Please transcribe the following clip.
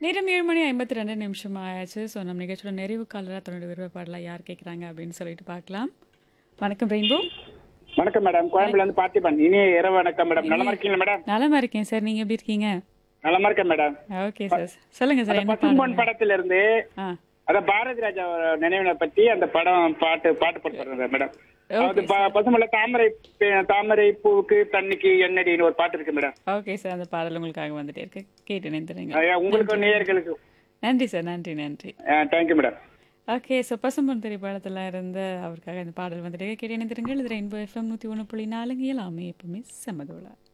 நேரம் ஏழு மணி ஐம்பத்தி ரெண்டு நிமிஷம் ஆயாச்சு ஸோ நம்ம நிகழ்ச்சியோட நிறைவு காலராக தன்னோட விருப்ப பாடலாம் யார் கேட்குறாங்க அப்படின்னு சொல்லிட்டு பார்க்கலாம் வணக்கம் ரெயின்போ வணக்கம் மேடம் கோயம்புல இருந்து பார்த்திபன் இனிய இரவு வணக்கம் மேடம் நலமா இருக்கீங்களா மேடம் நலமா இருக்கேன் சார் நீங்கள் எப்படி இருக்கீங்க நலமா இருக்கேன் மேடம் ஓகே சார் சொல்லுங்க சார் என்ன பசும்பொன் பாடல் படத்துல இருந்து ஆ அத பாரதி ராஜா நினைவினை பத்தி அந்த படம் பாட்டு பாட்டு போட்டுறேன் மேடம் அது ப- பசும்பொன்ல தாமரை பே- தாமரை பூவுக்கு தண்ணிக்கு எண்ணடின்னு ஒரு பாட்டு இருக்கு மேடம் ஓகே சார் அந்த பாடல் உங்களுக்காக வந்துட்டே இருக்கு கேட்டு நினைத்துறீங்க ஐயா, உங்களுக்கு நேயர்களுக்கு நன்றி சார் நன்றி நன்றி thank you madam okay so Pasumpon திரைப்படத்தில் இருந்து அவருக்காக இந்த பாடல் வந்துட்டு கேட்டு இணைந்திருங்கள் இது ரெயின்போ எஃப்எம் நூற்றி ஒன்று புள்ளி நாலுங்க எல்லாமே எப்பவுமே செம்மதோலா